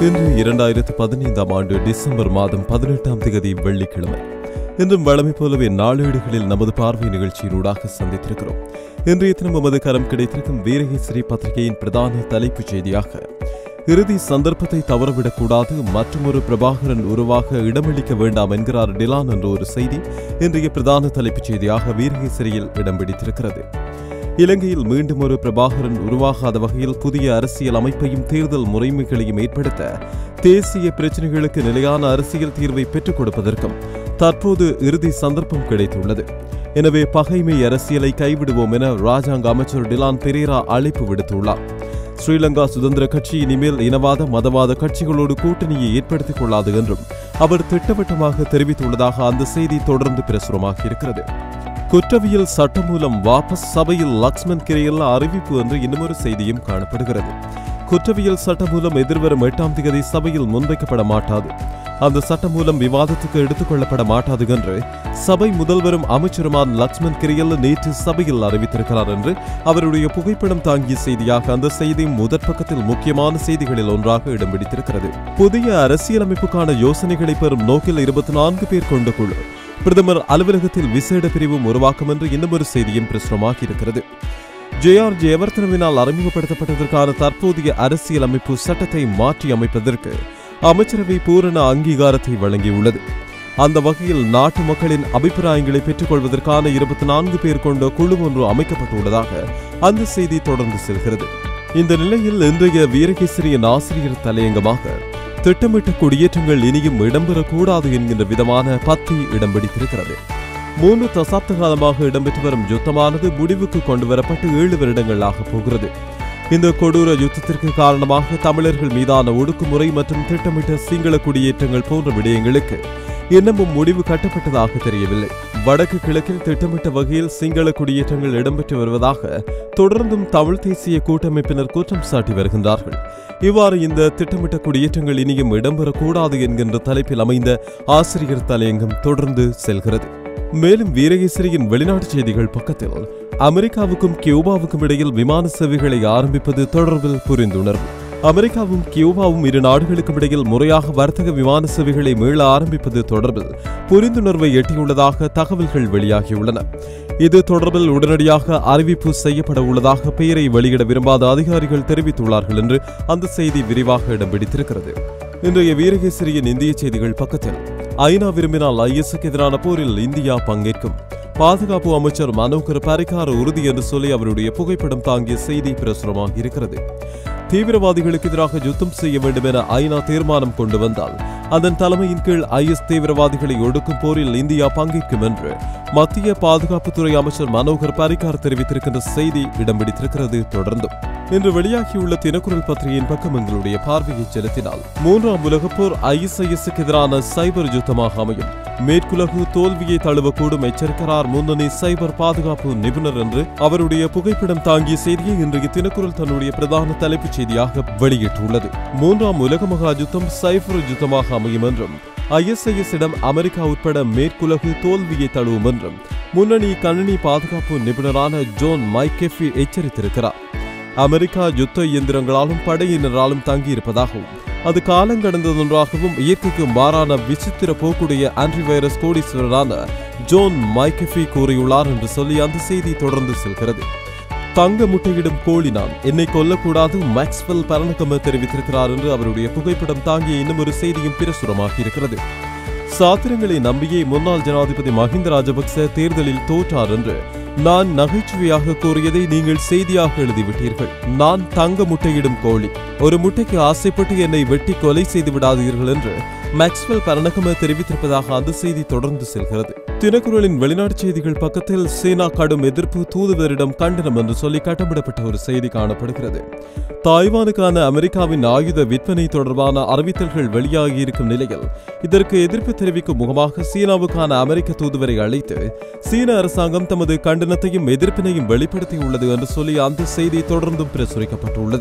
இன்று இரண்டாயிரத்து பதினைந்தாம் ஆண்டு டிசம்பர் மாதம் பதினெட்டாம் தேதி வெள்ளிக்கிழமை இன்றும் வழமை போலவே நாளேடுகளில் நமது பார்வை நிகழ்ச்சியினூடாக சந்தித்திருக்கிறோம் இன்றைய தினம் நமது கரம் கிடைத்திருக்கும் வீரகேசரி பத்திரிகையின் பிரதான தலைப்புச் செய்தியாக இறுதி சந்தர்ப்பத்தை தவறவிடக்கூடாது மற்றொரு பிரபாகரன் உருவாக இடமளிக்க வேண்டாம் என்கிறார் டிலான் என்ற ஒரு செய்தி இன்றைய பிரதான தலைப்புச் செய்தியாக வீரகேசரியில் இடம் பிடித்திருக்கிறது இலங்கையில் மீண்டும் ஒரு பிரபாகரன் உருவாகாத வகையில் புதிய அரசியல் அமைப்பையும் தேர்தல் முறைமைகளையும் ஏற்படுத்த தேசிய பிரச்சினைகளுக்கு நிலையான அரசியல் தீர்வை பெற்றுக் கொடுப்பதற்கும் தற்போது இறுதி சந்தர்ப்பம் கிடைத்துள்ளது எனவே பகைமை அரசியலை கைவிடுவோம் என ராஜாங்க அமைச்சர் டிலான் பெரேரா அழைப்பு விடுத்துள்ளார் ஸ்ரீலங்கா சுதந்திர கட்சி இனிமேல் இனவாத மதவாத கட்சிகளோடு கூட்டணியை ஏற்படுத்திக் கொள்ளாது என்றும் அவர் திட்டவட்டமாக தெரிவித்துள்ளதாக அந்த செய்தி தொடர்ந்து பிரசுரமாகி இருக்கிறது குற்றவியல் சட்டமூலம் வாபஸ் சபையில் லக்ஷ்மண் கிரையல்ல அறிவிப்பு என்று இன்னுமொரு செய்தியும் காணப்படுகிறது குற்றவியல் சட்டமூலம் எதிர்வரும் எட்டாம் தேதி சபையில் முன்வைக்கப்பட மாட்டாது அந்த சட்டமூலம் விவாதத்துக்கு எடுத்துக் கொள்ளப்பட மாட்டாது என்று சபை முதல்வரும் அமைச்சருமான லக்ஷ்மண் கிரியல்ல நேற்று சபையில் அறிவித்திருக்கிறார் என்று அவருடைய புகைப்படம் தாங்கிய செய்தியாக அந்த செய்தி முதற் பக்கத்தில் முக்கியமான செய்திகளில் ஒன்றாக இடம் பிடித்திருக்கிறது புதிய அரசியலமைப்புக்கான யோசனைகளை பெறும் நோக்கில் இருபத்தி நான்கு பேர் கொண்ட குழு பிரதமர் அலுவலகத்தில் விசேட பிரிவும் உருவாக்கும் என்று இன்னும் செய்தியும் பிரசுரமாகி இருக்கிறது ஜே ஆர் ஜெயவர்தனவினால் அறிமுகப்படுத்தப்பட்டதற்கான தற்போதைய அரசியல் அமைப்பு சட்டத்தை மாற்றி அமைப்பதற்கு அமைச்சரவை பூரண அங்கீகாரத்தை வழங்கியுள்ளது அந்த வகையில் நாட்டு மக்களின் அபிப்பிராயங்களை பெற்றுக்கொள்வதற்கான இருபத்தி நான்கு பேர் கொண்ட குழு ஒன்று அமைக்கப்பட்டுள்ளதாக அந்த செய்தி தொடர்ந்து செல்கிறது இந்த நிலையில் இன்றைய வீரகேசரியின் ஆசிரியர் தலையங்கமாக திட்டமிட்ட குடியேற்றங்கள் இனியும் இடம்பெறக்கூடாது என்கின்ற விதமான பத்தி இடம் பிடித்திருக்கிறது மூன்று தசாப்த காலமாக இடம்பெற்று வரும் யுத்தமானது முடிவுக்கு கொண்டு வரப்பட்டு ஏழு வருடங்கள் ஆகப் போகிறது இந்த கொடூர யுத்தத்திற்கு காரணமாக தமிழர்கள் மீதான ஒடுக்குமுறை மற்றும் திட்டமிட்ட சிங்கள குடியேற்றங்கள் போன்ற விடயங்களுக்கு இன்னமும் முடிவு கட்டப்பட்டதாக தெரியவில்லை வடக்கு கிழக்கில் திட்டமிட்ட வகையில் சிங்கள குடியேற்றங்கள் இடம்பெற்று வருவதாக தொடர்ந்தும் தமிழ் தேசிய கூட்டமைப்பினர் குற்றம் சாட்டி வருகின்றார்கள் இவ்வாறு இந்த திட்டமிட்ட குடியேற்றங்கள் இனியும் இடம்பெறக்கூடாது என்கின்ற தலைப்பில் அமைந்த ஆசிரியர் தலையங்கம் தொடர்ந்து செல்கிறது மேலும் வீரகேசரியின் வெளிநாட்டு செய்திகள் பக்கத்தில் அமெரிக்காவுக்கும் கியூபாவுக்கும் இடையில் விமான சேவைகளை ஆரம்பிப்பது தொடர்பில் புரிந்துணர்வு அமெரிக்காவும் கியூபாவும் இரு நாடுகளுக்கும் இடையில் முறையாக வர்த்தக விமான சேவைகளை மீள ஆரம்பிப்பது தொடர்பில் புரிந்துணர்வை எட்டியுள்ளதாக தகவல்கள் வெளியாகியுள்ளன இது தொடர்பில் உடனடியாக அறிவிப்பு செய்யப்பட உள்ளதாக பெயரை வெளியிட விரும்பாத அதிகாரிகள் தெரிவித்துள்ளார்கள் என்று அந்த செய்தி விரிவாக இடம் பிடித்திருக்கிறது இன்றைய வீரகேசரியின் இந்திய செய்திகள் பக்கத்தில் ஐநா விரும்பினால் ஐஎஸ்க்கு எதிரான போரில் இந்தியா பங்கேற்கும் பாதுகாப்பு அமைச்சர் மனோகர் பரிகார உறுதி என்று சொல்லி அவருடைய புகைப்படம் தாங்கிய செய்தி பிரசுரமாக இருக்கிறது தீவிரவாதிகளுக்கு எதிராக யுத்தம் செய்ய வேண்டும் என ஐநா தீர்மானம் கொண்டு வந்தால் அதன் தலைமையின் கீழ் ஐஎஸ் தீவிரவாதிகளை ஒடுக்கும் போரில் இந்தியா பங்கேற்கும் என்று மத்திய பாதுகாப்புத்துறை அமைச்சர் மனோகர் பரிகார் தெரிவித்திருக்கின்ற செய்தி இடம் பிடித்திருக்கிறது தொடர்ந்தும் இன்று வெளியாகியுள்ள தினக்குரல் பத்திரிகையின் பக்கம் எங்களுடைய பார்வையை செலுத்தினால் மூன்றாம் உலகப் போர் ஐஎஸ்ஐஎஸ்க்கு எதிரான சைபர் யுத்தமாக அமையும் மேற்குலகு தோல்வியை தழுவக்கூடும் எச்சரிக்கிறார் முன்னணி சைபர் பாதுகாப்பு நிபுணர் என்று அவருடைய புகைப்படம் தாங்கிய செய்தியை இன்றைய தினக்குரல் தன்னுடைய பிரதான தலைப்புச் செய்தியாக வெளியிட்டுள்ளது மூன்றாம் உலக மகா யுத்தம் சைபர் யுத்தமாக அமையும் என்றும் ஐஎஸ்ஐஎஸ் இடம் அமெரிக்கா உட்பட மேற்குலகு தோல்வியை தழுவும் என்றும் முன்னணி கணினி பாதுகாப்பு நிபுணரான ஜோன் மைக்கெஃபி எச்சரித்திருக்கிறார் அமெரிக்கா யுத்த இயந்திரங்களாலும் படையினராலும் தங்கியிருப்பதாகவும் அது காலங்கடந்ததொன்றாகவும் இயற்கைக்கு மாறான விசித்திர போக்குடைய ஆன்டிவைரஸ் கோடீஸ்வரரான ஜோன் மைக்கெஃபி கூறியுள்ளார் என்று சொல்லி அந்த செய்தி தொடர்ந்து செல்கிறது தங்க முட்டையிடும் கோழி நான் என்னை கொல்லக்கூடாது மேக்ஸ்வெல் பரணகம தெரிவித்திருக்கிறார் என்று அவருடைய புகைப்படம் தாங்கிய இன்னும் ஒரு செய்தியும் பிரசுரமாகி இருக்கிறது சாத்திரங்களை நம்பியே முன்னாள் ஜனாதிபதி மஹிந்த ராஜபக்ச தேர்தலில் தோற்றார் என்று நான் நகைச்சுவையாக கூறியதை நீங்கள் செய்தியாக எழுதிவிட்டீர்கள் நான் தங்க முட்டையிடும் கோழி ஒரு முட்டைக்கு ஆசைப்பட்டு என்னை வெட்டி கொலை செய்து விடாதீர்கள் என்று மேக்ஸ்வெல் பரணகம தெரிவித்திருப்பதாக அந்த செய்தி தொடர்ந்து செல்கிறது தினக்குரலின் வெளிநாட்டு செய்திகள் பக்கத்தில் சீனா கடும் எதிர்ப்பு தூதுவரிடம் கண்டனம் என்று சொல்லி கட்டமிடப்பட்ட ஒரு செய்தி காணப்படுகிறது தாய்வானுக்கான அமெரிக்காவின் ஆயுத விற்பனை தொடர்பான அறிவித்தல்கள் வெளியாகியிருக்கும் நிலையில் இதற்கு எதிர்ப்பு தெரிவிக்கும் முகமாக சீனாவுக்கான அமெரிக்க தூதுவரை அழைத்து சீன அரசாங்கம் தமது கண்டனத்தையும் எதிர்ப்பினையும் வெளிப்படுத்தியுள்ளது என்று சொல்லி அந்த செய்தி தொடர்ந்தும் பிரசுரிக்கப்பட்டுள்ளது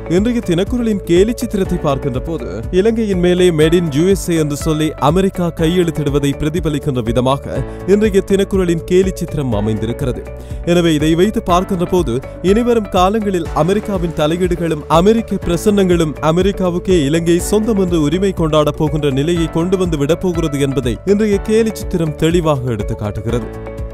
இன்றைய தினக்குரலின் கேலி சித்திரத்தை பார்க்கின்ற போது இலங்கையின் மேலே மேட் இன் யுஎஸ்ஏ என்று சொல்லி அமெரிக்கா கையெழுத்திடுவதை பிரதிபலிக்கின்ற விதமாக இன்றைய தினக்குரலின் கேலி சித்திரம் அமைந்திருக்கிறது எனவே இதை வைத்து பார்க்கின்ற போது இனிவரும் காலங்களில் அமெரிக்காவின் தலையீடுகளும் அமெரிக்க பிரசன்னங்களும் அமெரிக்காவுக்கே இலங்கை சொந்தம் என்று உரிமை கொண்டாடப் போகின்ற நிலையை கொண்டு வந்து விடப்போகிறது என்பதை இன்றைய கேலி சித்திரம் தெளிவாக எடுத்து காட்டுகிறது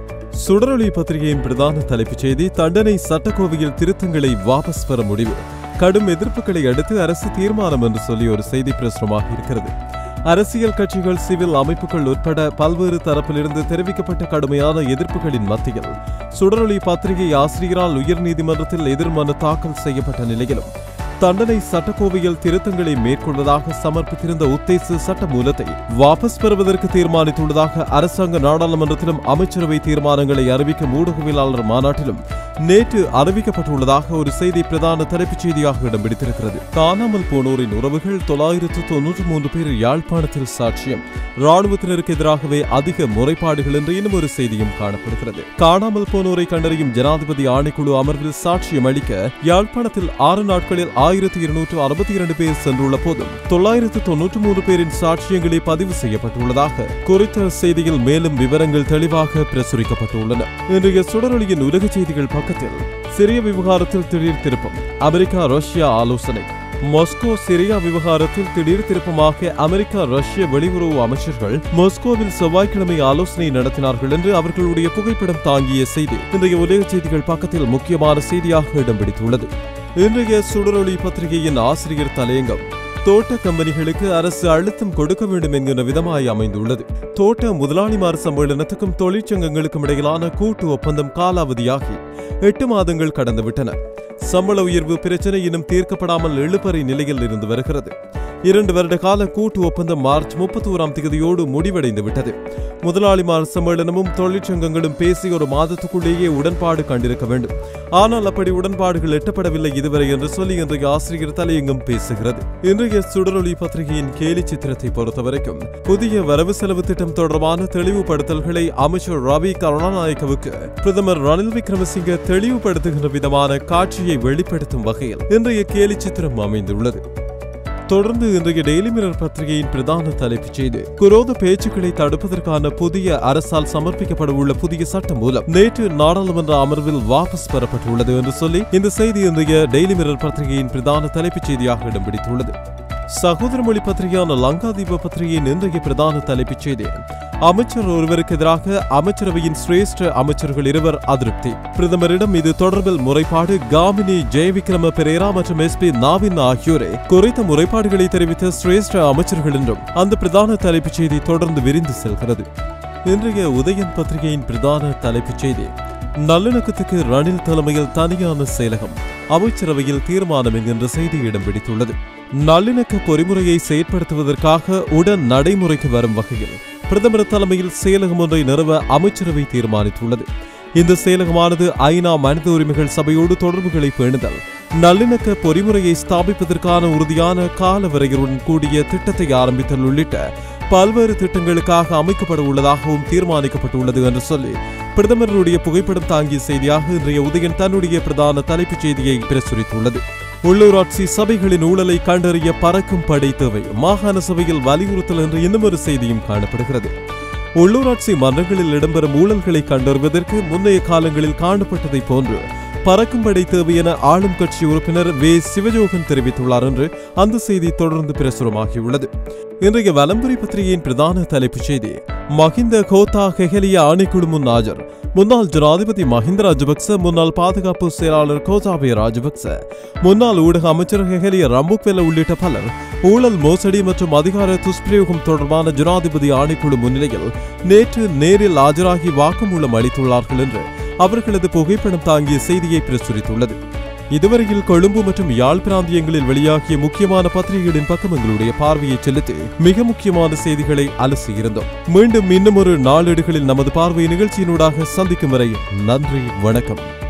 சுடரொளி பத்திரிகையின் பிரதான தலைப்புச் செய்தி தண்டனை சட்டக்கோவையில் திருத்தங்களை வாபஸ் பெற முடிவு கடும் எதிர்ப்புகளை அடுத்து அரசு தீர்மானம் என்று சொல்லி ஒரு செய்தி பிரசுரமாக இருக்கிறது அரசியல் கட்சிகள் சிவில் அமைப்புகள் உட்பட பல்வேறு தரப்பிலிருந்து தெரிவிக்கப்பட்ட கடுமையான எதிர்ப்புகளின் மத்தியில் சுடரொளி பத்திரிகை ஆசிரியரால் உயர்நீதிமன்றத்தில் எதிர்மனு தாக்கல் செய்யப்பட்ட நிலையிலும் தண்டனை சட்டக்கோவையில் திருத்தங்களை மேற்கொள்வதாக சமர்ப்பித்திருந்த உத்தேச சட்ட மூலத்தை வாபஸ் பெறுவதற்கு தீர்மானித்துள்ளதாக அரசாங்க நாடாளுமன்றத்திலும் அமைச்சரவை தீர்மானங்களை அறிவிக்கும் ஊடகவியலாளர் மாநாட்டிலும் நேற்று அறிவிக்கப்பட்டுள்ளதாக ஒரு செய்தி பிரதான தலைப்புச் செய்தியாக இடம் பிடித்திருக்கிறது காணாமல் போனோரின் உறவுகள் தொள்ளாயிரத்து தொன்னூற்று மூன்று பேர் யாழ்ப்பாணத்தில் சாட்சியம் ராணுவத்தினருக்கு எதிராகவே அதிக முறைப்பாடுகள் என்று இன்னும் ஒரு செய்தியும் காணப்படுகிறது காணாமல் போனோரை கண்டறியும் ஜனாதிபதி ஆணைக்குழு அமர்வில் சாட்சியம் அளிக்க யாழ்ப்பாணத்தில் ஆறு நாட்களில் ஆயிரத்தி இருநூற்று அறுபத்தி இரண்டு பேர் சென்றுள்ள போதும் தொள்ளாயிரத்து தொன்னூற்று மூன்று பேரின் சாட்சியங்களே பதிவு செய்யப்பட்டுள்ளதாக குறித்த செய்தியில் மேலும் விவரங்கள் தெளிவாக பிரசுரிக்கப்பட்டுள்ளன இன்றைய சுடரொலியின் உலக செய்திகள் பக்கத்தில் சிறிய விவகாரத்தில் திடீர் திருப்பம் அமெரிக்கா ரஷ்யா ஆலோசனை மாஸ்கோ சிரியா விவகாரத்தில் திடீர் திருப்பமாக அமெரிக்கா ரஷ்ய வெளியுறவு அமைச்சர்கள் மாஸ்கோவில் செவ்வாய்க்கிழமை ஆலோசனை நடத்தினார்கள் என்று அவர்களுடைய புகைப்படம் தாங்கிய செய்தி இன்றைய உலக செய்திகள் பக்கத்தில் முக்கியமான செய்தியாக இடம் பிடித்துள்ளது இன்றைய சுடரொளி பத்திரிகையின் ஆசிரியர் தலையங்கம் தோட்ட கம்பெனிகளுக்கு அரசு அழுத்தம் கொடுக்க வேண்டும் என்கிற விதமாய் அமைந்துள்ளது தோட்ட முதலாளிமார் சம்மேளனத்துக்கும் தொழிற்சங்கங்களுக்கும் இடையிலான கூட்டு ஒப்பந்தம் காலாவதியாகி எட்டு மாதங்கள் கடந்துவிட்டன சம்பள உயர்வு பிரச்சனை இன்னும் தீர்க்கப்படாமல் இழுபறி நிலையில் இருந்து வருகிறது இரண்டு வருட கால கூட்டு ஒப்பந்தம் மார்ச் முப்பத்தோராம் தேதியோடு முடிவடைந்து விட்டது முதலாளிமார் சம்மேளனமும் தொழிற்சங்கங்களும் பேசி ஒரு மாதத்துக்குள்ளேயே உடன்பாடு கண்டிருக்க வேண்டும் ஆனால் அப்படி உடன்பாடுகள் எட்டப்படவில்லை இதுவரை என்று சொல்லி இன்றைய ஆசிரியர் தலையங்கம் பேசுகிறது இன்றைய சுடரொளி பத்திரிகையின் கேலி சித்திரத்தை பொறுத்தவரைக்கும் புதிய வரவு செலவு திட்டம் தொடர்பான தெளிவுபடுத்தல்களை அமைச்சர் ரவி கருணாநாயக்கவுக்கு பிரதமர் ரணில் விக்ரமசிங்க தெளிவுபடுத்துகின்ற விதமான காட்சியை வெளிப்படுத்தும் வகையில் இன்றைய கேலி சித்திரம் அமைந்துள்ளது தொடர்ந்து இன்றைய டெய்லி மிரர் பத்திரிகையின் பிரதான தலைப்புச் செய்தி குரோத பேச்சுக்களை தடுப்பதற்கான புதிய அரசால் சமர்ப்பிக்கப்பட உள்ள புதிய சட்டம் மூலம் நேற்று நாடாளுமன்ற அமர்வில் வாபஸ் பெறப்பட்டுள்ளது என்று சொல்லி இந்த செய்தி இன்றைய டெய்லி மிரர் பத்திரிகையின் பிரதான தலைப்புச் செய்தியாக இடம் பிடித்துள்ளது சகோதர மொழி பத்திரிகையான லங்காதீப பத்திரிகையின் இன்றைய பிரதான தலைப்புச் செய்தி அமைச்சர் ஒருவருக்கு எதிராக அமைச்சரவையின் சிரேஷ்ட அமைச்சர்கள் இருவர் அதிருப்தி பிரதமரிடம் இது தொடர்பில் முறைப்பாடு காமினி ஜெயவிக்ரம பெரேரா மற்றும் எஸ் பி நாவின் ஆகியோரே குறித்த முறைப்பாடுகளை தெரிவித்த சிரேஷ்ட அமைச்சர்கள் என்றும் அந்த பிரதான தலைப்புச் செய்தி தொடர்ந்து விரிந்து செல்கிறது இன்றைய உதயன் பத்திரிகையின் பிரதான தலைப்புச் செய்தி நல்லிணக்கத்துக்கு ரணில் தலைமையில் தனியான செயலகம் அமைச்சரவையில் தீர்மானம் என்கின்ற செய்தி இடம் பிடித்துள்ளது நல்லிணக்க பொறிமுறையை செயற்படுத்துவதற்காக உடன் நடைமுறைக்கு வரும் வகையில் பிரதமர் தலைமையில் செயலகம் ஒன்றை நிறுவ அமைச்சரவை தீர்மானித்துள்ளது இந்த செயலகமானது ஐநா மனித உரிமைகள் சபையோடு தொடர்புகளை பேணுதல் நல்லிணக்க பொறிமுறையை ஸ்தாபிப்பதற்கான உறுதியான கால வரையறுடன் கூடிய திட்டத்தை ஆரம்பித்தல் உள்ளிட்ட பல்வேறு திட்டங்களுக்காக அமைக்கப்பட உள்ளதாகவும் தீர்மானிக்கப்பட்டுள்ளது என்று சொல்லி பிரதமருடைய புகைப்படம் தாங்கிய செய்தியாக இன்றைய உதயன் தன்னுடைய பிரதான தலைப்புச் செய்தியை பிரசுரித்துள்ளது உள்ளூராட்சி சபைகளின் ஊழலை கண்டறிய பறக்கும் படை தேவை மாகாண சபையில் வலியுறுத்தல் என்று இன்னும் ஒரு செய்தியும் காணப்படுகிறது உள்ளூராட்சி மன்றங்களில் இடம்பெறும் ஊழல்களை கண்டறிவதற்கு முன்னைய காலங்களில் காணப்பட்டதை போன்று பறக்கும் படை தேவை என ஆளும் கட்சி உறுப்பினர் வே சிவஜோகன் தெரிவித்துள்ளார் என்று அந்த செய்தி தொடர்ந்து பிரசுரமாகியுள்ளது இன்றைய வலம்புரி பத்திரிகையின் பிரதான தலைப்புச் செய்தி மஹிந்த கோத்தா ஹெகலிய ஆணைக்குழு முன் ஆஜர் முன்னாள் ஜனாதிபதி மஹிந்த ராஜபக்ச முன்னாள் பாதுகாப்பு செயலாளர் கோதாபய ராஜபக்ச முன்னாள் ஊடக அமைச்சர் ஹெகலிய ரம்புக்வெல உள்ளிட்ட பலர் ஊழல் மோசடி மற்றும் அதிகார துஷ்பிரயோகம் தொடர்பான ஜனாதிபதி ஆணைக்குழு முன்னிலையில் நேற்று நேரில் ஆஜராகி வாக்குமூலம் அளித்துள்ளார்கள் என்று அவர்களது புகைப்படம் தாங்கிய செய்தியை பிரசுரித்துள்ளது இதுவரையில் கொழும்பு மற்றும் யாழ் பிராந்தியங்களில் வெளியாகிய முக்கியமான பத்திரிகைகளின் பக்கம் எங்களுடைய பார்வையை செலுத்தி மிக முக்கியமான செய்திகளை அலசியிருந்தோம் மீண்டும் இன்னும் ஒரு நாளேடுகளில் நமது பார்வை நிகழ்ச்சியினூடாக சந்திக்கும் வரை நன்றி வணக்கம்